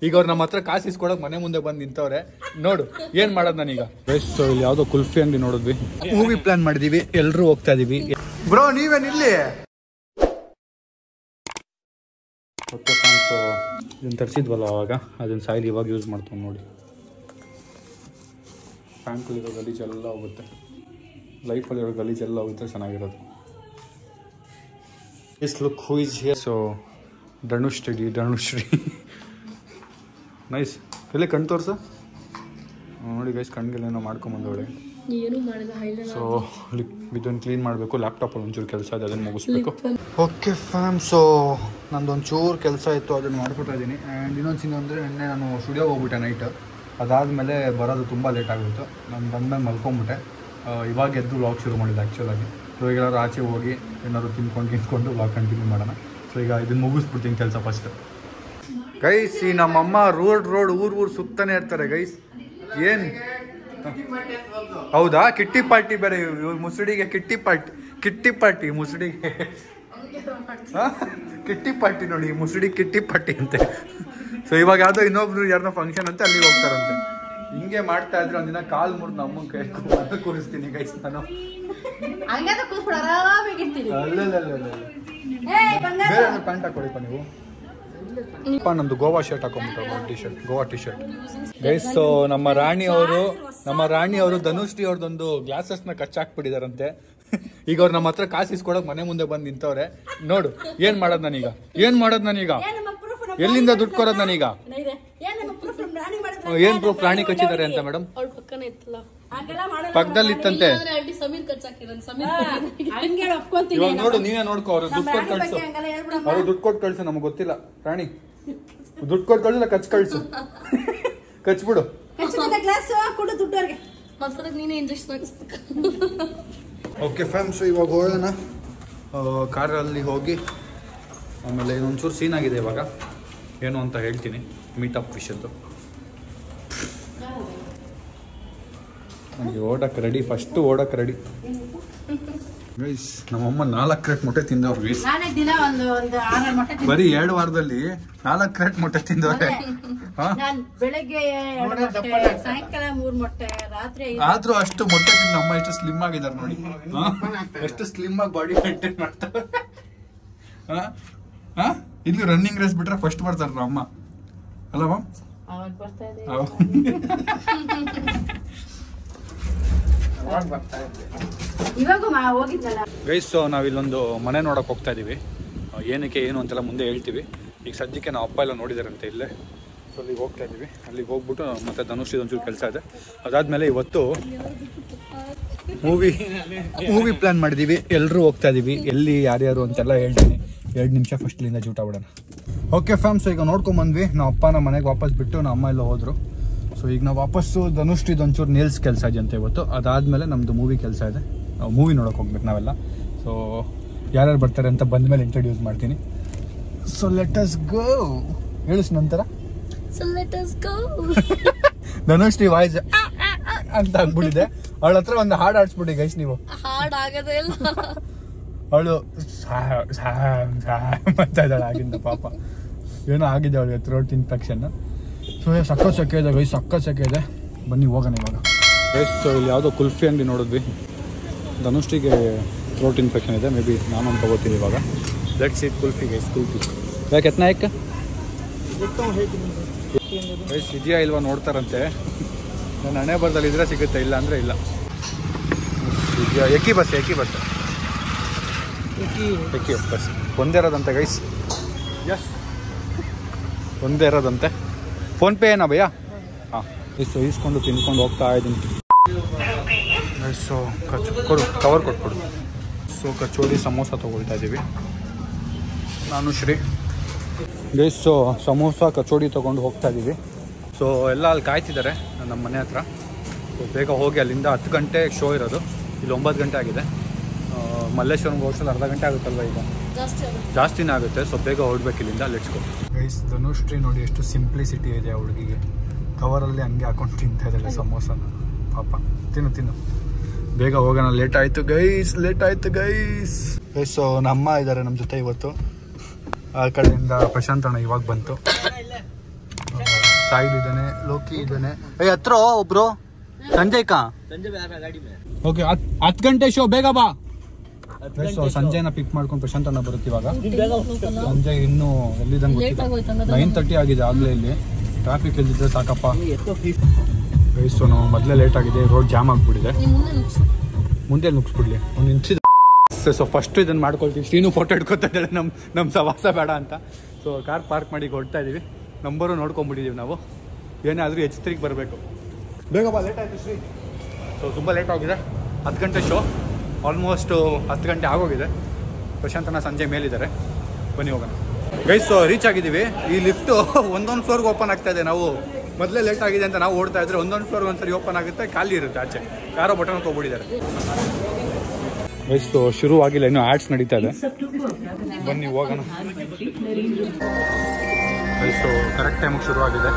ಈಗ ಅವ್ರು ನಮ್ಮ ಹತ್ರ ಕಾಸು ಇಸ್ಕೊಳಕ್ ಮನೆ ಮುಂದೆ ಬಂದು ನಿಂತವ್ರೆ ನೋಡು ಏನ್ ಮಾಡೋದು ನಾನೀಗ ಸೊ ಇಲ್ಲಿ ಯಾವ್ದೋ ಕುಲ್ಫಿ ಅಂಗಡಿ ನೋಡಿದ್ವಿ ಮೂವಿ ಪ್ಲಾನ್ ಮಾಡಿದೀವಿ ಎಲ್ರು ಹೋಗ್ತಾ ಇದೀವಿ ಬ್ರೋ ನೀವೇನ್ ಇಲ್ಲಿ ಓಕೆ ಫ್ರೆಂಡ್ಸ್ ಇದನ್ನ ತರಿಸಿದ್ವಲ್ಲ ಅವಾಗ ಅದನ್ನ ಸಾಯಿಲ್ ಇವಾಗ ಯೂಸ್ ಮಾಡ್ತಾವೆ ನೋಡಿ ಪ್ಯಾಂಕಲ್ಲಿರೋ ಗಲೀಜೆಲ್ಲ ಹೋಗುತ್ತೆ ಲೈಫಲ್ಲಿರೋ ಗಲೀಜೆಲ್ಲ ಹೋಗುತ್ತೆ ಚೆನ್ನಾಗಿರೋದು is look who is here so Dhanushree Dhanushree nice ಎಲ್ಲಿ ಕಣ್ ತೋರ್ಸ ನೋಡಿ ಗೈಸ್ ಕಣ್ಗೆಲ್ಲ ಮಾಡ್ಕೊಂಬಂದವಳೆ ಏನು ಮಾಡಿದ ಹೈಲೈಟ್ ಸೊ ಇದನ್ನು ಕ್ಲೀನ್ ಮಾಡಬೇಕು ಲ್ಯಾಪ್ಟಾಪಲ್ಲಿ ಒಂಚೂರು ಕೆಲಸ ಇದೆ ಅದನ್ನು ಮುಗಿಸ್ಬೇಕು ಓಕೆ ಫ್ಯಾಮ್ ಸೊ ನಂದು ಒಂಚೂರು ಕೆಲಸ ಇತ್ತು ಅದನ್ನು ಮಾಡ್ಕೊತಾ ಇದ್ದೀನಿ ಆ್ಯಂಡ್ ಇನ್ನೊಂದು ಸೀನ್ ಅಂದರೆ ನಿನ್ನೆ ನಾನು ಸ್ಟುಡಿಯೋಗೆ ಹೋಗ್ಬಿಟ್ಟೆ ನೈಟ್ ಅದಾದಮೇಲೆ ಬರೋದು ತುಂಬ ಲೇಟ್ ಆಗಿತ್ತು ನಾನು ಬಂದ್ಮೇಲೆ ಮಲ್ಕೊಂಬಿಟ್ಟೆ ಆ, ಇವಾಗ ಎದ್ದು ವ್ಲಾಗ್ ಶುರು ಮಾಡಿದ್ದೆ ಆ್ಯಕ್ಚುಲಾಗಿ ಸೊ ಈಗ ಎಲ್ಲರೂ ಆಚೆ ಹೋಗಿ ಏನಾದ್ರು ತಿನ್ಕೊಂಡು ತಿನ್ಕೊಂಡು ವ್ಲಾಗ್ ಕಂಟಿನ್ಯೂ ಮಾಡೋಣ ಸೊ ಈಗ ಇದನ್ನು ಮುಗಿಸ್ಬಿಡ್ತೀನಿ ಕೆಲಸ ಫಸ್ಟ್ ಗೈಸ್ ಈ ನಮ್ಮಮ್ಮ ರೋಡ್ ರೋಡ್ ಊರು ಊರು ಸುತ್ತಾನೆ ಇರ್ತಾರೆ ಗೈಸ್ ಏನು ಹೌದಾ ಕಿಟ್ಟಿ ಪಾರ್ಟಿ ಬೇರೆ ಇವ್- ಇವ್ ಮುಸುಡಿಗೆ ಕಿಟ್ಟಿ ಪಾರ್ಟಿ ಕಿಟ್ಟಿ ಪಾರ್ಟಿ ಮುಸುಡಿಗೆ ಹಾ? ಕಿಟ್ಟಿ ಪಾರ್ಟಿ ನೋಡಿ ಮುಸುಡಿ ಕಿಟ್ಟಿ ಪಾರ್ಟಿ ಅಂತೆ ಸೊ ಇವಾಗ ಯಾವ್ದೋ ಇನ್ನೊಬ್ರು ಯಾರನ್ನೋ ಫಂಕ್ಷನ್ ಅಂತ ಅಲ್ಲಿಗೆ ಹೋಗ್ತಾರಂತೆ ಹಿಂಗೆ ಮಾಡ್ತಾ ಇದ್ರೆ ಒಂದಿನ ಕಾಲ್ ಮುರ್ದು ನಮ್ಮನ್ ಕೈ ಕುಂದು ಕೂರಿಸ್ತೀನಿ ಗೈಸ್ ನಾನು ಹಂಗಾದ್ರೆ ಕೂತ್ಬಿಡು ಆರಾಮಾಗಿರ್ತೀನಿ ಅಲ್ಲಲ್ಲಲ್ಲಲ್ಲ. ಏ ಬಂಗಾರ ಬೇರೆ ಪ್ಯಾಂಟ್ ಹಾಕೊಳ್ಳಿಪ್ಪ ನೀವು ಅಪ್ಪ ನಂದು ಗೋವಾ ಶರ್ಟ್ ಹಾಕೊಂಡ್ಬಿಟ್ಟು T shirt Goa T shirt guys so ನಮ್ಮ ರಾಣಿ ಅವರು ನಮ್ಮ ರಾಣಿ ಅವರು ಧನುಶ್ರೀ ಅವ್ರದ್ದೊಂದು ಗ್ಲಾಸಸ್ ನ ಕಚ್ಚಾಕ್ಬಿಟ್ಟಿದಾರಂತೆ ಈಗ ಅವ್ರು ನಮ್ಮ ಹತ್ರ ಕಾಸು ಇಸ್ಕೊಳಕ್ ಮನೆ ಮುಂದೆ ಬಂದು ನಿಂತವ್ರೆ ನೋಡು ಏನ್ ಮಾಡೋದ್ ನಾನೀಗ ಏನ್ ಮಾಡೋದ್ ನಾನೀಗ ಎಲ್ಲಿಂದ ದುಡ್ಡು ಕೊರೋದ್ ನಾನೀಗ ಏನ್ ಪ್ರೂಫ್ ರಾಣಿ ಕಚ್ಚಿದ್ದಾರೆ ಅಂತ ಮೇಡಮ್ ಅವ್ಳ ಪಕ್ಕನೇ ಇತ್ತಲ್ಲ ಪಕ್ಕದಲ್ಲಿ ಇತ್ತಂತೆ ಅಂದ್ರೆ ಆಂಟಿ ಸಮೀರ್ ಕಚ್ಚಾಕಿರೋದು ಸಮೀರ್ ಹಂಗೆ ಒಪ್ಕೊಂತೀನಿ ಇವಾಗ ನೋಡು ನೀವೇ ನೋಡ್ಕೋ ಅವ್ರು ದುಡ್ಡು ಕೊಟ್ಟು ಕಳ್ಸು ಹಂಗೆಲ್ಲ ಹೇಳ್ಬಿಡಮ್ಮ ಅವ್ರು ದುಡ್ಡು ಕೊಟ್ಟು ಕಳ್ಸು ನಮ್ಗೆ ಗೊತ್ತಿಲ್ಲ ರಾಣಿ ದುಡ್ಡು ಕೊಟ್ಟು ಕಳ್ಸಿಲ್ಲ ಕಚ್ ಕಳ್ಸು ಕಚ್ಬಿಡು ಹೆಚ್ಚಿನ ಗ್ಲಾಸ್ ಕೊಡು ದುಡ್ಡವ್ರಿಗೆ ಮತ್ತೆ ನೀನೇ ಇಂಜೆಕ್ಷನ್ ಹಾಕಿಸ್ಬೇಕು ಓಕೆ ಫ್ಯಾಮ್ಸ್ ಇವಾಗ ಹೋಗೋಣ ಕಾರಲ್ಲಿ ಹೋಗಿ ಆಮೇಲೆ ಒಂಚೂರು ಸೀನ್ ಆಗಿದೆ ಇವಾಗ ಏನು ಅಂತ ಹೇಳ್ತೀನಿ ಮೀಟಪ್ ವಿಷಯದ್ದು ನನಗೆ ಓಡಕ್ಕೆ ರೆಡಿ ಫಸ್ಟು ಓಡಕ್ಕೆ ರೆಡಿ ಗೈಸ್ ನಮ್ಮಮ್ಮ ನಾಲ್ಕು ಕ್ರೇಟ್ ಮೊಟ್ಟೆ ತಿಂದವ್ರು ಗೈಸ್ ನಾನೇ ದಿನ ಒಂದು ಒಂದು ಆರು ಮೊಟ್ಟೆ ತಿಂತೀನಿ. ಬರೀ ಎರಡು ವಾರದಲ್ಲಿ ನಾಲ್ಕು ಕ್ರೇಟ್ ಮೊಟ್ಟೆ ತಿಂದವ್ರೆ ಹಾ ನಾನ್ ಬೆಳಗ್ಗೆ ಎರಡು ಮೊಟ್ಟೆ ಸಾಯಂಕಾಲ ಮೂರ್ ಮೊಟ್ಟೆ ರಾತ್ರಿ ಐದು ಆದ್ರೂ ಅಷ್ಟು ಮೊಟ್ಟೆ ತಿಂದು ನಮ್ಮ ಎಷ್ಟು ಸ್ಲಿಮ್ ಆಗಿದ್ದಾರೆ ನೋಡಿ ಹಾ? ಎಷ್ಟು ಸ್ಲಿಮ್ ಆಗಿ ಬಾಡಿ ಮೇಂಟೈನ್ ಮಾಡ್ತಾರೆ ಹಾ? ಹಾ? ಇಲ್ಲಿ ರನ್ನಿಂಗ್ ರೇಸ್ ಬಿಟ್ರೆ ಫಸ್ಟ್ ಬರ್ತಾರೆ ನಮ್ಮ ಅಮ್ಮ ಅಲ್ಲ ಮ್ಯಾಮ್ ಅವಾಗ ಬರ್ತಾ ಇದೆ ಇವಾಗೂ ಮಾ ಹೋಗಿದ್ನಲ್ಲ ಗೈಸ್ ನಾವಿಲ್ಲೊಂದು ಮನೆ ನೋಡಕ್ ಹೋಗ್ತಾ ಇದೀವಿ ಆ, ಏನಕ್ಕೆ ಏನು ಅಂತೆಲ್ಲ ಮುಂದೆ ಹೇಳ್ತೀವಿ ಈಗ ಸದ್ಯಕ್ಕೆ ನಾವು ಅಪ್ಪ ಎಲ್ಲ ನೋಡಿದಾರಂತೆ ಇಲ್ಲೇ ಸೊ ಅಲ್ಲಿಗೆ ಹೋಗ್ತಾ ಇದೀವಿ ಅಲ್ಲಿಗೆ ಹೋಗ್ಬಿಟ್ಟು ಮತ್ತೆ ಧನುಷ್ ಒಂಚೂರು ಕೆಲಸ ಇದೆ ಅದಾದ್ಮೇಲೆ ಇವತ್ತು ಮೂವಿ ಮೂವಿ ಪ್ಲಾನ್ ಮಾಡಿದೀವಿ ಎಲ್ಲರೂ ಹೋಗ್ತಾ ಇದೀವಿ ಎಲ್ಲಿ ಯಾರ್ಯಾರು ಅಂತೆಲ್ಲ ಹೇಳ್ತೀನಿ ಎರಡು ನಿಮಿಷ ಫಸ್ಟ್ ಇಲ್ಲಿಂದ ಜೂಟ ಬಿಡೋಣ ಓಕೆ ಫ್ಯಾಮ್ಸ್ ಈಗ ನೋಡ್ಕೊಂಡ್ ಬಂದ್ವಿ ನಮ್ಮ ಅಪ್ಪ ನಮ್ಮ ಮನೆಗೆ ವಾಪಸ್ ಬಿಟ್ಟು ನಮ್ಮ ಅಮ್ಮ ಎಲ್ಲ ಹೋದ್ರು ಸೊ ಈಗ ನಾವು ವಾಪಸ್ಸು ಧನುಷ್ಟಿದ್ ಒಂಚೂರು ನೇಲ್ಸ್ ಕೆಲಸ ಇದೆ ಅಂತ ಇವತ್ತು ಅದಾದ್ಮೇಲೆ ನಮ್ದು ಮೂವಿ ಕೆಲಸ ಇದೆ ನಾವು ಮೂವಿ ನೋಡೋಕೆ ಹೋಗ್ಬೇಕು ನಾವೆಲ್ಲ ಸೊ ಯಾರ್ಯಾರು ಬರ್ತಾರೆ ಅಂತ ಬಂದ್ಮೇಲೆ ಇಂಟ್ರಡ್ಯೂಸ್ ಮಾಡ್ತೀನಿ ಸೊ ಲೆಟ್ ಅಸ್ ಗೋ ಹೇಳಿಸ್ ನಂತರ so let us go Dhanushree voice ಅಂತ ಆಗ್ಬಿಟ್ಟಿದೆ ಅವಳ ಹತ್ರ ಒಂದು ಹಾಡು ಆಡ್ಸ್ಬಿಡಿ ಗೈಸ್ ನೀವು ಹಾಡ್ ಆಗದೇ ಇಲ್ಲ ಅವಳು ಅಂತ ಇದ್ದಾಳೆ ಆಗಿಂದ ಪಾಪ ಏನೋ ಆಗಿದೆ ಅವಳಿಗೆ ಥ್ರೋಟ್ ಇನ್ಫೆಕ್ಷನ್ ಸೊ ಸಕ್ಕ ಸೆಕೆ ಇದೆ ಗೈಸ್ ಸಕ್ಕ ಸೆಕೆ ಇದೆ ಬನ್ನಿ ಹೋಗೋಣ ಇವಾಗ ಗೈಸ್ ಇಲ್ಲಿ ಯಾವುದೋ ಕುಲ್ಫಿ ಅಂಗಡಿ ನೋಡಿದ್ವಿ ಧನುಷ್ಟಿಗೆ ಥ್ರೋಟ್ ಇನ್ಫೆಕ್ಷನ್ ಇದೆ ಮೇ ಬಿ ನಾನು ತಗೋತೀನಿ ಇವಾಗ let's eat kulfi guys kulfi ಯಾಕೆ ಎತ್ನ ಯಾಕೆ ಗೈಸ್ ಇದೆಯಾ ಇಲ್ವಾ ನೋಡ್ತಾರಂತೆ ನನ್ನ ಹಣೆ ಬರ್ದಲ್ಲಿ ಇದ್ರೆ ಸಿಗುತ್ತೆ ಇಲ್ಲ ಅಂದರೆ ಇಲ್ಲ ಇದೆಯಾ ಎಕ್ಕಿ ಬಸ್ ಎಕ್ಕಿ ಬಸ್ ಎಕ್ಕಿ ಬಸ್ ಒಂದೇ ಇರೋದಂತೆ ಗೈಸ್ ಎಸ್ ಒಂದೇ ಇರೋದಂತೆ ಫೋನ್ಪೇ ಏನಾ ಭಯ್ಯ ಹಾಂ ಇಷ್ಟು ಈಸ್ಕೊಂಡು ತಿನ್ಕೊಂಡು ಹೋಗ್ತಾ ಇದ್ದೀನಿ ಸೊ ಕಚ್ ಕೊಡು ಕವರ್ ಕೊಟ್ಬಿಡು ಸೊ ಕಚೋಡಿ ಸಮೋಸ ತೊಗೊಳ್ತಾ ಇದ್ದೀವಿ ನಾನು ಶ್ರೀ ಗೈಸ್ ಸೊ ಸಮೋಸ ಕಚೋಡಿ ತೊಗೊಂಡು ಹೋಗ್ತಾ ಇದ್ದೀವಿ ಸೊ ಎಲ್ಲ ಅಲ್ಲಿ ಕಾಯ್ತಿದ್ದಾರೆ ನಮ್ಮ ಮನೆ ಹತ್ರ ಸೊ ಬೇಗ ಹೋಗಿ ಅಲ್ಲಿಂದ ಹತ್ತು ಗಂಟೆ ಶೋ ಇರೋದು ಇಲ್ಲಿ ಒಂಬತ್ತು ಗಂಟೆ ಆಗಿದೆ ಆ, ಮಲ್ಲೇಶ್ವರಂಗೆ ಹೋಗ್ಸೋದು ಅರ್ಧ ಗಂಟೆ ಆಗುತ್ತಲ್ವ ಈಗ ಜಾಸ್ತಿ ಆಗುತ್ತೆ ಜಾಸ್ತಿನೇ ಆಗುತ್ತೆ ಸೊ ಬೇಗ ಹೊರಡ್ಬೇಕು ಇಲ್ಲಿಂದ ಲೆಟ್ಸ್ ಗೋ ಗೈಸ್ ಧನುಶ್ರೀ ನೋಡಿ ಎಷ್ಟು ಸಿಂಪ್ಲಿಸಿಟಿ ಇದೆ ಆ ಹುಡುಗಿಗೆ ಕವರಲ್ಲಿ ಹಂಗೆ ಹಾಕೊಂಡು ತಿಂತಾ ಇದ್ದಾಳೆ ಸಮೋಸನ ಪಾಪ ತಿನ್ನು ತಿನ್ನು ಬೇಗ ಹೋಗೋಣ ಲೇಟ್ ಆಯ್ತು ಗೈಸ್ ಲೇಟ್ ಆಯ್ತು ಗೈಸ್ ಗೈಸ್ ಸೊ ನಮ್ಮ ಅಮ್ಮ ಇದ್ದಾರೆ ನಮ್ಮ ಜೊತೆ ಇವತ್ತು ಆ ಕಡೆಯಿಂದ ಪ್ರಶಾಂತ್ ಅಣ್ಣ ಇವಾಗ ಬಂತು ಆ, ಸಾಯಿಲ್ ಇದ್ದಾನೆ ಲೋಕಿ ಇದ್ದಾನೆ ಏ ಹತ್ರ ಒಬ್ರು ಸಂಜಯ್ ಕಾ ಓಕೆ ಹತ್ತು ಗಂಟೆ ಶೋ ಬೇಗ ಬಾ ಸೊ ಸಂಜೆನ ಪಿಕ್ ಮಾಡ್ಕೊಂಡು ಪ್ರಶಾಂತ್ ಅಣ್ಣ ಬರುತ್ತೆ ಇವಾಗ ಸಂಜೆ ಇನ್ನೂ ಎಲ್ಲಿದಂಗೆ ಲೇಟ್ ಗೊತ್ತಿಲ್ಲ ಆಗೋಯ್ತು ಹಂಗಾದ್ರೆ ನೈನ್ ತರ್ಟಿ ಆಗಿದೆ ಆಗ್ಲೇ ಇಲ್ಲಿ ಟ್ರಾಫಿಕ್ ಎಲ್ಲಿದ್ರೆ ಸಾಕಪ್ಪ ಸೊ ನಾವು ಮೊದಲೇ ಲೇಟ್ ಆಗಿದೆ ರೋಡ್ ಜಾಮ್ ಆಗ್ಬಿಟ್ಟಿದೆ ನೀನ್ ಮುಂದೆ ನುಗ್ಸು ಮುಂದೆ ನುಗ್ಸ್ಬಿಡ್ಲಿ ಒಂದು ನಿಂತಿದೆ ಸೊ ಫಸ್ಟ್ ಇದನ್ನ ಮಾಡ್ಕೊಳ್ತೀವಿ ಶ್ರೀನು ಫೋಟೋ ಇಟ್ಕೊತಾ ಇದ್ದಾಳೆ ನಮ್ಮ ನಮ್ಮ ಸವಾಸ ಬೇಡ ಅಂತ ಸೊ ಕಾರ್ ಪಾರ್ಕ್ ಮಾಡಿ ಹೊಡ್ತಾ ಇದೀವಿ ನಂಬರು ನೋಡ್ಕೊಂಡ್ಬಿಟ್ಟಿದೀವಿ ನಾವು ಏನೇ ಆದರೂ ಎಚ್ಚರಿಕೆ ಬರಬೇಕು ಬೇಗ ಬಾ ಲೇಟ್ ಆಯಿತು ಶ್ರೀ ಸೊ ತುಂಬ ಲೇಟ್ ಆಗಿದೆ ಹತ್ತು ಗಂಟೆ ಶೋ ಆಲ್ಮೋಸ್ಟ್ ಹತ್ತು ಗಂಟೆ ಆಗೋಗಿದೆ ಪ್ರಶಾಂತನ ಸಂಜೆ ಮೇಲಿದ್ದಾರೆ ಬನ್ನಿ ಹೋಗೋಣ ಗೈಸ್ ರೀಚ್ ಆಗಿದ್ದೀವಿ ಈ ಲಿಫ್ಟು ಒಂದೊಂದು ಫ್ಲೋರ್ಗೆ ಓಪನ್ ಆಗ್ತಾ ಇದೆ ನಾವು ಮೊದಲೇ ಲೇಟ್ ಆಗಿದೆ ಅಂತ ನಾವು ಓಡ್ತಾ ಇದ್ರೆ ಒಂದೊಂದು ಫ್ಲೋರ್ ಒಂದ್ಸರಿ ಓಪನ್ ಆಗುತ್ತೆ ಖಾಲಿ ಇರುತ್ತೆ ಆಚೆ ಯಾರೋ ಬಟನ್ ತೊಗೊಬಿಟ್ಟಿದ್ದಾರೆ ಗೈಸ್ ಶುರು ಆಗಿಲ್ಲ ಇನ್ನೂ ಆಡ್ಸ್ ನಡೀತಾ ಇದೆ ಬನ್ನಿ ಹೋಗೋಣ ಗೈಸ್ ಕರೆಕ್ಟ್ ಟೈಮಿಗೆ ಶುರು ಆಗಿದೆ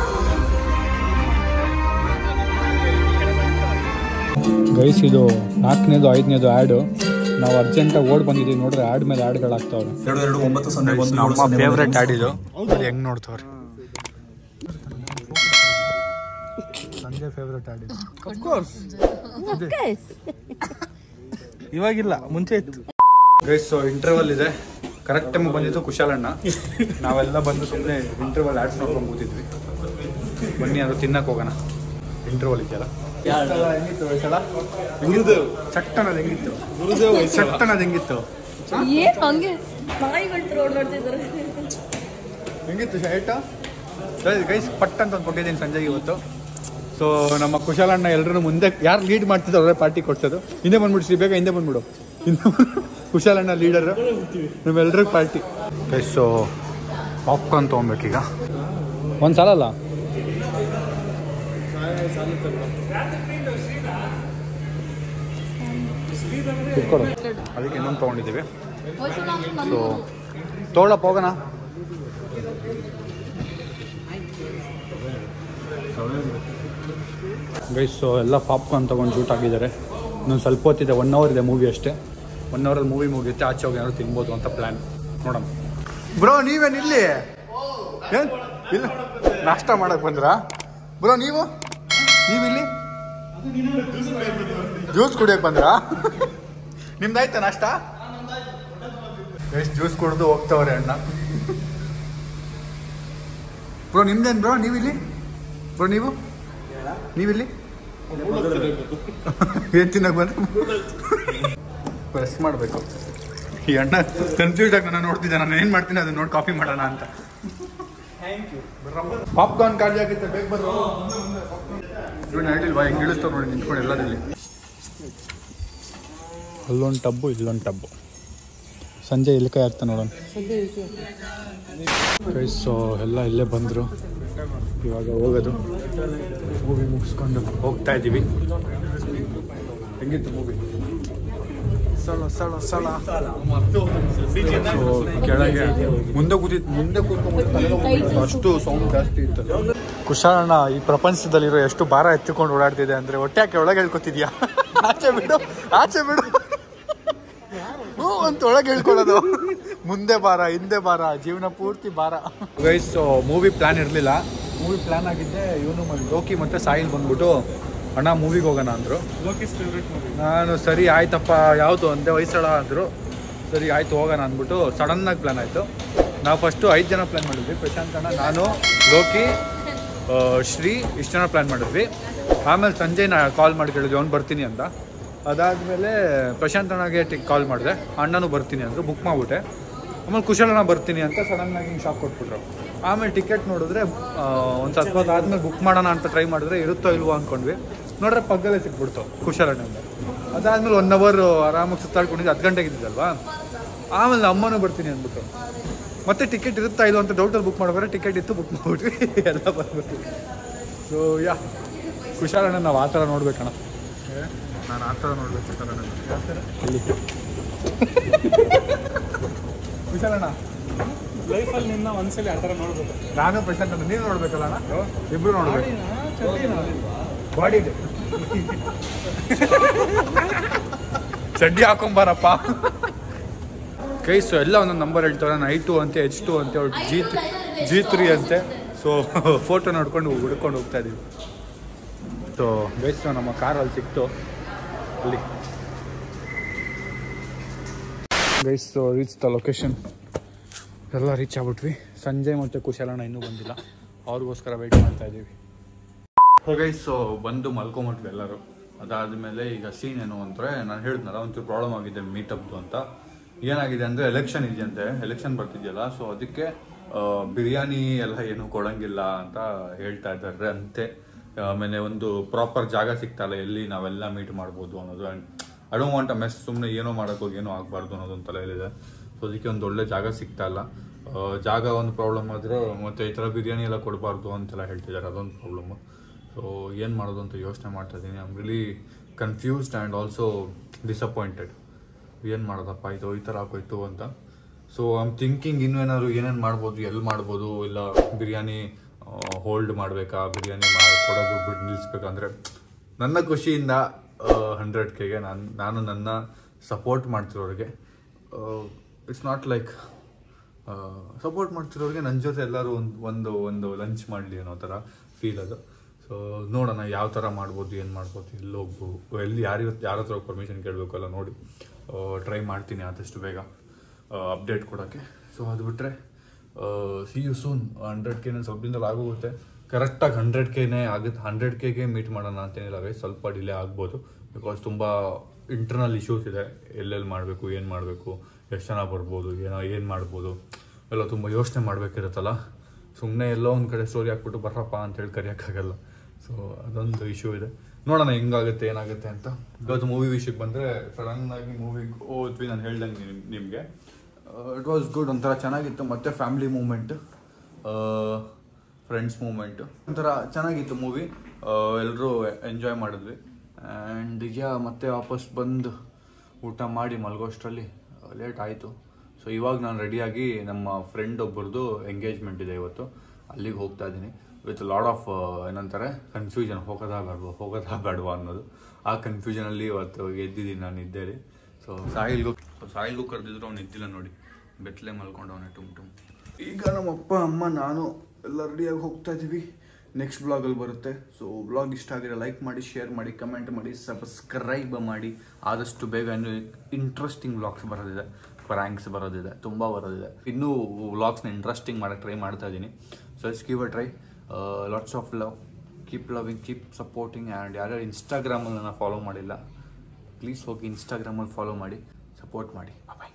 ಗೈಸ್ ಇದು ನಾಲ್ಕನೇದು ಐದನೇದು ಆ್ಯಡು ನಾವು ಅರ್ಜೆಂಟಾಗಿ ಓಡ್ ಬಂದಿದ್ದೀವಿ ನೋಡ್ರೆ ಆ್ಯಡ್ ಮೇಲೆ ಆ್ಯಡ್ಗಳಾಗ್ತಾವ್ರೆ ಎರಡು ಎರಡು ಒಂಬತ್ತು ಸೊನ್ನೆ ಒಂದು ಏಳು ನಮ್ಮ ಸೊನ್ನೆ ಒಂದು ಫೇವ್ರೆಟ್ ಆ್ಯಡ್ ಇದು ಅಲ್ಲಿ ಹೆಂಗ್ ನೋಡ್ತವ್ರೆ ಸಂಜೆ ಫೇವ್ರೆಟ್ ಆ್ಯಡ್ ಇದು ಇವಾಗಿಲ್ಲ ಮುಂಚೆ ಇತ್ತು ಗೈಸ್ ಇಂಟರ್ವಲ್ ಇದೆ ಕರೆಕ್ಟ್ ಟೈಮ್ ಬಂದಿದ್ದು ಕುಶಾಲಣ್ಣ ನಾವೆಲ್ಲ ಬಂದು ಸುಮ್ಮನೆ ಇಂಟರ್ವಲ್ ಆಡ್ಸ್ ನೋಡ್ಕೊಂಡು ಕೂತಿದ್ವಿ ಬನ್ನಿ ಅದು ತಿನ್ನಕ್ಕೆ ಹೋಗೋಣ ಇಂಟರ್ವಲ್ ಇದೆಯಲ್ಲ ಹೆಂಗಿತ್ತು ವಯಸ್ಸಳ ಗುರುದೇವ್ ಚಟ್ ಅನ್ನೋದು ಹೆಂಗಿತ್ತು ಗುರುದೇವ್ ಚಟ್ ಅನ್ನೋದು ಹೆಂಗಿತ್ತು ಏನ್ ಹಂಗೆ ನಾಯಿಗಳು ರೋಡ್ ನೋಡ್ತಿದ್ದಾರೆ ಹೆಂಗಿತ್ತು ಶರ್ಟ್ ಗೈಸ್ ಪಟ್ ಅಂತ ಒಂದು ಕೊಟ್ಟಿದ್ದೀನಿ ಸಂಜೆಗೆ ಇವತ್ತು ಸೊ ನಮ್ಮ ಕುಶಾಲಣ್ಣ ಎಲ್ಲರೂ ಮುಂದೆ ಯಾರು ಲೀಡ್ ಮಾಡ್ತಿದ್ರು ಅವರೇ ಪಾರ್ಟಿ ಕೊಡ್ಸೋದು ಹಿಂದೆ ಬಂದ್ಬಿಡು ಶ್ರೀ ಬೇಗ ಹಿಂದೆ ಬಂದ್ಬಿಡು ಹಿಂದೆ ಬಂದ್ಬಿಡು. ಕುಶಾಲಣ್ಣ ಲೀಡರ್ ನಮ್ಮೆಲ್ರಿಗೂ ಪಾರ್ಟಿ ಗೈಸ್ ಸೊ ಪಾಪ್ಕಾರ್ನ್ ತೊಗೊಬೇಕೀಗ ಒಂದು ಸಾಲ ಅಲ್ಲ ಇಟ್ಕೊಡು ಅದಕ್ಕೆ ಇನ್ನೊಂದು ತೊಗೊಂಡಿದ್ದೀವಿ ವಯಸ್ಸಲ್ಲ ಅಂದ್ರೆ ಸೊ ನನ್ನ ತೊಗೊಳಪ್ಪ ಹೋಗೋಣ ಗೈಸ್ ಎಲ್ಲ ಪಾಪ್ಕಾರ್ನ್ ತೊಗೊಂಡು ಶೂಟ್ ಆಗಿದ್ದಾರೆ ಇನ್ನೊಂದು ಸ್ವಲ್ಪ ಹೊತ್ತಿದೆ ಒನ್ ಅವರ್ ಇದೆ ಮೂವಿ ಅಷ್ಟೇ ಒನ್ ಅವರಲ್ಲಿ ಮೂವಿ ಮುಗಿಯುತ್ತೆ ಆಚೆ ಹೋಗಿ ಏನಾದ್ರು ತಿನ್ಬೋದು ಅಂತ ಪ್ಲ್ಯಾನ್ ನೋಡೋಣ ಬ್ರೋ ನೀವೇನು ಇಲ್ಲಿ ಏನ್ ಇಲ್ಲ ನಾಷ್ಟ ಮಾಡಕ್ ಬಂದ್ರಾ ಬ್ರೋ ನೀವು ನೀವಿಲ್ಲಿ ಜ್ಯೂಸ್ ಕುಡಿಯಕ್ ಬಂದ್ರಾ ನಿಮ್ದಾಯ್ತಾ ನಾಷ್ಟ ಎಷ್ಟು ಜ್ಯೂಸ್ ಕುಡಿದು ಹೋಗ್ತಾವ್ರೆ ಅಣ್ಣ ಬ್ರೋ ನಿಮ್ದೇನ್ ಬ್ರೋ ನೀವಿಲ್ಲಿ ಬ್ರೋ ನೀವು ನೀವಿಲ್ಲಿ ಏನ್ ತಿನ್ನಕ್ ಬಂದ್ರೆ ಪ್ರೆಸ್ ಮಾಡಬೇಕು ಈ ಅಣ್ಣ ಕನ್ಫ್ಯೂಸ್ ಆಗಿ ನಾನು ನೋಡ್ತಿದ್ದೆ ನಾನು ಏನ್ ಮಾಡ್ತೀನಿ ಅದನ್ನ ನೋಡಿ ಕಾಪಿ ಮಾಡೋಣ ಅಂತ ಪಾಪ್ಕಾರ್ನ್ ಖಾಲಿ ಆಗುತ್ತೆ ಬೇಗ ಬರೋ ಇವ್ನು ಹೇಳಿಲ್ವಾ ಹೆಂಗ್ ಇಳಿಸ್ತಾವ ನೋಡಿ ನಿಂತ್ಕೊಂಡು ಎಲ್ಲದಲ್ಲಿ ಅಲ್ಲೊಂದು ಟಬ್ಬು ಇಲ್ಲೊಂದು ಟಬ್ಬು ಸಂಜೆ ಎಲ್ಲಿ ಕೈ ಆಗ್ತಾ ನೋಡೋಣ ಸೊ ಎಲ್ಲ ಇಲ್ಲೇ ಬಂದರು ಇವಾಗ ಹೋಗೋದು ಮೂವಿ ಮುಗಿಸ್ಕೊಂಡು ಹೋಗ್ತಾ ಇದ್ದೀವಿ ಹೆಂಗಿತ್ತು ಮೂವಿ ಸಳ ಸಳ ಸಳ So, ಕೆಳಗೆ ಮುಂದೆ ಕೂತಿದ್ ಮುಂದೆ ಕೂತ್ಕೊಂಡು ಅಷ್ಟು ಸೌಂಡ್ ಜಾಸ್ತಿ ಇತ್ತು ಕುಶಾಲಣ್ಣ ಈ ಪ್ರಪಂಚದಲ್ಲಿರೋ ಎಷ್ಟು ಭಾರ ಎತ್ತಿಕೊಂಡು ಓಡಾಡ್ತಿದೆ ಅಂದ್ರೆ ಹೊಟ್ಟೆ ಯಾಕೆ ಒಳಗೆ ಹೇಳ್ಕೊತಿದ್ಯಾ ಆಚೆ ಬಿಡು ಆಚೆ ಬಿಡು ಹ್ಞೂ ಅಂತ ಒಳಗೆ ಹೇಳ್ಕೊಳ್ಳೋದು ಮುಂದೆ ಬಾರ ಹಿಂದೆ ಬಾರ ಜೀವನ ಪೂರ್ತಿ ಬಾರ ಗೈಸ್ ಮೂವಿ ಪ್ಲಾನ್ ಇರಲಿಲ್ಲ ಮೂವಿ ಪ್ಲಾನ್ ಆಗಿದ್ದೆ ಇವನು ಮತ್ತು ಲೋಕಿ ಮತ್ತೆ ಸಾಯಿಲ್ ಬಂದ್ಬಿಟ್ಟು ಅಣ್ಣ ಮೂವಿಗೆ ಹೋಗೋಣ ಅಂದರು ನಾನು ಸರಿ ಆಯ್ತಪ್ಪ ಯಾವುದು ಒಂದೇ ವಯಸ್ಸಳ ಅಂದರು ಸರಿ ಆಯ್ತು ಹೋಗೋಣ ಅಂದ್ಬಿಟ್ಟು ಸಡನ್ನಾಗಿ ಪ್ಲಾನ್ ಆಯಿತು ನಾವು ಫಸ್ಟು ಐದು ಜನ ಪ್ಲಾನ್ ಮಾಡಿದ್ವಿ ಪ್ರಶಾಂತ್ ಅಣ್ಣ ನಾನು ಲೋಕಿ ಆ, ಶ್ರೀ ಇಷ್ಟು ಜನ ಪ್ಲ್ಯಾನ್ ಮಾಡಿದ್ವಿ ಆಮೇಲೆ ಸಂಜೆ ನಾ ಕಾಲ್ ಮಾಡಿ ಕೇಳಿದ್ವಿ ಅವ್ನು ಬರ್ತೀನಿ ಅಂತ ಅದಾದಮೇಲೆ ಪ್ರಶಾಂತ್ ಅಣ್ಣಗೆ ಟಿಕ್ ಕಾಲ್ ಮಾಡಿದೆ ಅಣ್ಣನೂ ಬರ್ತೀನಿ ಅಂದರು ಬುಕ್ ಮಾಡಿಬಿಟ್ಟೆ ಆಮೇಲೆ ಕುಶಲಣ್ಣ ಬರ್ತೀನಿ ಅಂತ ಸಡನ್ನಾಗಿ ಹಿಂಗೆ ಶಾಕ್ ಕೊಟ್ಬಿಟ್ರು ಆಮೇಲೆ ಟಿಕೆಟ್ ನೋಡಿದ್ರೆ ಒಂದು ಸ್ವಲ್ಪ ಹೊತ್ತು ಆದಮೇಲೆ ಬುಕ್ ಮಾಡೋಣ ಅಂತ ಟ್ರೈ ಮಾಡಿದ್ರೆ ಇರುತ್ತೋ ಇಲ್ವೋ ಅಂದ್ಕೊಂಡ್ವಿ ನೋಡ್ರೆ ಪಕ್ಕದಲ್ಲೇ ಸಿಕ್ಬಿಡ್ತು ಕುಶಲಣ್ಣಂಗೆ ಅದಾದಮೇಲೆ ಒನ್ ಅವರ್ ಆರಾಮಾಗಿ ಸುತ್ತಾಡ್ಕೊಂಡಿದ್ದು ಹತ್ತು ಗಂಟೆಗೆ ಇದ್ದಿದ್ದಲ್ವಾ ಆಮೇಲೆ ಅಮ್ಮನೂ ಬರ್ತೀನಿ ಅಂದ್ಬಿಟ್ಟು ಮತ್ತೆ ಟಿಕೆಟ್ ಇರುತ್ತಾ ಇಲ್ಲ ಅಂತ ಡೌಟಲ್ಲಿ ಬುಕ್ ಮಾಡಿದ್ರೆ ಟಿಕೆಟ್ ಇತ್ತು ಬುಕ್ ಮಾಡಿಬಿಟ್ವಿ ಎಲ್ಲ ಬಂದ್ಬಿಟ್ಟು ಸೊ ಯಾ ಕುಶಾಲಣ್ಣ ನಾವು ಆ ಥರ ನೋಡ್ಬೇಕಣ್ಣ ನಾನು ಆ ಥರ ನೋಡ್ಬೇಕು ಕುಶಾಲಣ್ಣ ಅಲ್ಲಿ ಕುಶಾಲಣ್ಣ ಲೈಫಲ್ಲಿ ನಿನ್ನ ಒಂದ್ಸಲಿ ಆ ಥರ ನೋಡ್ಬೇಕು ನಾನು ಪ್ರಶಾಂತ್ ಅಣ್ಣ ನೀನು ನೋಡ್ಬೇಕಲ್ಲ ಅಣ್ಣ ಇಬ್ರು ನೋಡ್ಬೇಕು ಬಾಡಿ ಚಡ್ಡಿ ಹಾಕೊಂಬಾರಪ್ಪ ಕೈಸು ಎಲ್ಲ ಒಂದೊಂದು ನಂಬರ್ ಹೇಳ್ತಾರೆ ನೈ ಟು ಅಂತೆ ಎಚ್ ಟು ಅಂತೆ ಅವ್ಳು ಜಿ ಜಿ ತ್ರೀ ಅಂತೆ ಸೊ ಫೋಟೋ ನೋಡ್ಕೊಂಡು ಹುಡ್ಕೊಂಡು ಹೋಗ್ತಾ ಇದ್ದೀವಿ ಸೊ ಬೇಸ್ ನಮ್ಮ ಕಾರಲ್ಲಿ ಸಿಕ್ತು ಅಲ್ಲಿ ಗೈಸ್ ರೀಚ್ ದ ಲೊಕೇಶನ್ ಎಲ್ಲ ರೀಚ್ ಆಗ್ಬಿಟ್ವಿ ಸಂಜೆ ಮತ್ತು ಕುಶಲಣ್ಣ ಇನ್ನೂ ಬಂದಿಲ್ಲ ಅವ್ರಿಗೋಸ್ಕರ ವೆಯ್ಟ್ ಮಾಡ್ತಾ ಇದ್ದೀವಿ ಗೈಸ್ ಸೊ ಬಂದು ಮಲ್ಕೊಂಬಿಟ್ವಿ ಎಲ್ಲರೂ ಅದಾದಮೇಲೆ ಈಗ ಸೀನ್ ಏನು ಅಂದರೆ ನಾನು ಹೇಳಿದ್ನಲ್ಲ ಒಂಚೂರು ಪ್ರಾಬ್ಲಮ್ ಆಗಿದೆ ಮೀಟಪ್ದು ಅಂತ ಏನಾಗಿದೆ ಅಂದರೆ ಎಲೆಕ್ಷನ್ ಇದೆಯಂತೆ ಎಲೆಕ್ಷನ್ ಬರ್ತಿದೆಯಲ್ಲ ಸೊ ಅದಕ್ಕೆ ಆ, ಬಿರಿಯಾನಿ ಎಲ್ಲ ಏನು ಕೊಡಂಗಿಲ್ಲ ಅಂತ ಹೇಳ್ತಾ ಇದ್ದಾರೆ ಅಂತೆ ಆಮೇಲೆ ಒಂದು ಪ್ರಾಪರ್ ಜಾಗ ಸಿಗ್ತಲ್ಲ ಎಲ್ಲಿ ನಾವೆಲ್ಲ ಮೀಟ್ ಮಾಡ್ಬೋದು ಅನ್ನೋದು I don't want a mess ಸುಮ್ಮನೆ ಏನೋ ಮಾಡೋಕ್ಕೋಗಿ ಏನೋ ಆಗಬಾರ್ದು ಅನ್ನೋದು ಒಂದು ತಲೆಯಲ್ಲಿದೆ ಸೊ ಅದಕ್ಕೆ ಒಂದು ಒಳ್ಳೆ ಜಾಗ ಸಿಗ್ತಾ ಇಲ್ಲ ಆ, ಜಾಗ ಒಂದು ಪ್ರಾಬ್ಲಮ್ ಆದ್ರೆ ಮತ್ತೆ ಈ ಥರ ಬಿರಿಯಾನಿ ಎಲ್ಲ ಕೊಡಬಾರ್ದು ಅಂತೆಲ್ಲ ಹೇಳ್ತಿದ್ದಾರೆ ಅದೊಂದು ಪ್ರಾಬ್ಲಮ್ಮು ಸೊ ಏನು ಮಾಡೋದು ಅಂತ ಯೋಚನೆ ಮಾಡ್ತಾ ಇದ್ದೀನಿ I'm really confused and also disappointed ಏನು ಮಾಡೋದಪ್ಪ ಇದು ಈ ಥರ ಆಗೋಯ್ತು ಅಂತ ಸೊ ಐಮ್ ಥಿಂಕಿಂಗ್ ಇನ್ನೂ ಏನಾದ್ರು ಏನೇನು ಮಾಡ್ಬೋದು ಎಲ್ಲಿ ಮಾಡ್ಬೋದು ಇಲ್ಲ ಬಿರಿಯಾನಿ ಹೋಲ್ಡ್ ಮಾಡಬೇಕಾ ಬಿರಿಯಾನಿ ಮಾಡಿ ಕೊಡೋದು ಬಿಟ್ಟು ನಿಲ್ಲಿಸ್ಬೇಕಂದ್ರೆ ನನ್ನ ಖುಷಿಯಿಂದ ಹಂಡ್ರೆಡ್ ಕೆಗೆ ನಾನು ನಾನು ನನ್ನ ಸಪೋರ್ಟ್ ಮಾಡ್ತಿರೋರಿಗೆ ಇಟ್ಸ್ ನಾಟ್ ಲೈಕ್ ಸಪೋರ್ಟ್ ಮಾಡ್ತಿರೋರಿಗೆ ನನ್ನ ಜೊತೆ ಎಲ್ಲರೂ ಒಂದು ಒಂದು ಒಂದು ಲಂಚ್ ಮಾಡಲಿ ಅನ್ನೋ ಥರ ಫೀಲ್ ಅದು ಸೊ ನೋಡೋಣ ಯಾವ ಥರ ಮಾಡ್ಬೋದು ಏನು ಮಾಡ್ಬೋದು ಎಲ್ಲಿ ಹೋಗ್ಬೋದು ಎಲ್ಲಿ ಯಾರು ಯಾರ ಹತ್ರ ಪರ್ಮಿಷನ್ ಕೇಳಬೇಕು ಎಲ್ಲ ನೋಡಿ ಟ್ರೈ ಮಾಡ್ತೀನಿ ಆದಷ್ಟು ಬೇಗ ಅಪ್ಡೇಟ್ ಕೊಡೋಕ್ಕೆ ಸೊ ಅದು ಬಿಟ್ಟರೆ see you soon hundred K ಸ್ವಲ್ಪ ದಿನದಲ್ಲಿ ಆಗೋಗುತ್ತೆ ಕರೆಕ್ಟಾಗಿ ಹಂಡ್ರೆಡ್ ಕೆನೇ ಆಗುತ್ತೆ ಹಂಡ್ರೆಡ್ ಕೆಗೆ ಮೀಟ್ ಮಾಡೋಣ ಅಂತೇನಿಲ್ಲ guys. ಸ್ವಲ್ಪ ಡಿಲೇ ಆಗ್ಬೋದು ಬಿಕಾಸ್ ತುಂಬ ಇಂಟರ್ನಲ್ ಇಶ್ಯೂಸ್ ಇದೆ ಎಲ್ಲೆಲ್ಲಿ ಮಾಡಬೇಕು ಏನು ಮಾಡಬೇಕು ಎಷ್ಟು ಜನ ಬರ್ಬೋದು ಏನೋ ಏನು ಮಾಡ್ಬೋದು ಎಲ್ಲ ತುಂಬ ಯೋಚನೆ ಮಾಡಬೇಕಿರುತ್ತಲ್ಲ ಸುಮ್ಮನೆ ಎಲ್ಲೋ ಒಂದು ಕಡೆ ಸ್ಟೋರಿ ಹಾಕ್ಬಿಟ್ಟು ಬರ್ರಪ್ಪ ಅಂತೇಳಿ ಕರೆಯೋಕ್ಕಾಗಲ್ಲ ಸೊ ಅದೊಂದು ಇಶ್ಯೂ ಇದೆ ನೋಡೋಣ ಹೆಂಗಾಗುತ್ತೆ ಏನಾಗುತ್ತೆ ಅಂತ ಇವತ್ತು ಮೂವಿ ವಿಷಯಕ್ಕೆ ಬಂದರೆ ಸಡನ್ ಆಗಿ ಮೂವಿಗೆ ಹೋದ್ವಿ ನಾನು ಹೇಳ್ದಂಗೆ ನಿಮಗೆ ಇಟ್ ವಾಸ್ ಗುಡ್ ಒಂಥರ ಚೆನ್ನಾಗಿತ್ತು ಮತ್ತೆ ಫ್ಯಾಮಿಲಿ ಮೂಮೆಂಟ್ ಫ್ರೆಂಡ್ಸ್ ಮೂಮೆಂಟು ಒಂಥರ ಚೆನ್ನಾಗಿತ್ತು ಮೂವಿ ಎಲ್ಲರೂ ಎಂಜಾಯ್ ಮಾಡಿದ್ವಿ ಆ್ಯಂಡ್ ಯಾ ಮತ್ತೆ ವಾಪಸ್ ಬಂದು ಊಟ ಮಾಡಿ ಮಲ್ಗೋಷ್ಟರಲ್ಲಿ ಲೇಟ್ ಆಯಿತು ಸೊ ಇವಾಗ ನಾನು ರೆಡಿಯಾಗಿ ನಮ್ಮ ಫ್ರೆಂಡ್ ಒಬ್ಬರದು ಎಂಗೇಜ್ಮೆಂಟ್ ಇದೆ ಇವತ್ತು ಅಲ್ಲಿಗೆ ಹೋಗ್ತಾ ಇದ್ದೀನಿ ವಿತ್ ಲಾಡ್ ಆಫ್ ಏನಂತಾರೆ ಕನ್ಫ್ಯೂಷನ್ ಹೋಗೋದಾ ಬೇಡವಾ ಹೋಗೋದಾ ಬೇಡವಾ ಅನ್ನೋದು ಆ ಕನ್ಫ್ಯೂಷನಲ್ಲಿ ಇವತ್ತು ಎದ್ದಿದ್ದೀನಿ ನಾನು ಇದ್ದೇಳಿ ಸೊ ಸಾಹಿಲ್ಗೂ ಸೊ ಸಾಹಿಲ್ಗೂ ಕರೆದಿದ್ರು ಅವ್ನು ಎದ್ದಿಲ್ಲ ನೋಡಿ ಬೆತ್ತಲೆ ಮಲ್ಕೊಂಡವನೆ ಟುಮ್ ಟುಮ್ ಈಗ ನಮ್ಮ ಅಪ್ಪ ಅಮ್ಮ ನಾನು ಎಲ್ಲ ರೆಡಿಯಾಗಿ ಹೋಗ್ತಾ ಇದ್ದೀವಿ ನೆಕ್ಸ್ಟ್ ಬ್ಲಾಗಲ್ಲಿ ಬರುತ್ತೆ ಸೊ ಬ್ಲಾಗ್ ಇಷ್ಟ ಆಗಿರೋ ಲೈಕ್ ಮಾಡಿ ಶೇರ್ ಮಾಡಿ ಕಮೆಂಟ್ ಮಾಡಿ ಸಬ್ಸ್ಕ್ರೈಬ್ ಮಾಡಿ ಆದಷ್ಟು ಬೇಗ ಇನ್ನು ಇಂಟ್ರೆಸ್ಟಿಂಗ್ ವ್ಲಾಗ್ಸ್ ಬರೋದಿದೆ ಪ್ರ್ಯಾಂಕ್ಸ್ ಬರೋದಿದೆ ತುಂಬ ಬರೋದಿದೆ ಇನ್ನೂ ವ್ಲಾಗ್ಸ್ನ ಇಂಟ್ರೆಸ್ಟಿಂಗ್ ಮಾಡೋಕ್ಕೆ ಟ್ರೈ ಮಾಡ್ತಾ ಇದ್ದೀನಿ so it's give a try lots of love keep loving keep supporting and ಯಾರ್ಯಾರು ಇನ್ಸ್ಟಾಗ್ರಾಮಲ್ಲಿ ನಾನು ಫಾಲೋ ಮಾಡಿಲ್ಲ ಪ್ಲೀಸ್ ಹೋಗಿ ಇನ್ಸ್ಟಾಗ್ರಾಮಲ್ಲಿ ಫಾಲೋ ಮಾಡಿ ಸಪೋರ್ಟ್ ಮಾಡಿ ಬಾಯ್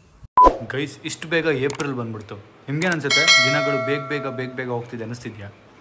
ಗೈಸ್ ಇಷ್ಟು ಬೇಗ ಏಪ್ರಿಲ್ ಬಂದ್ಬಿಡ್ತು ನಿಮ್ಗೇನು ಅನ್ಸುತ್ತೆ ದಿನಗಳು ಬೇಗ ಬೇಗ ಬೇಗ ಬೇಗ ಹೋಗ್ತಿದೆ ಅನಿಸ್ತಿದ್ಯಾ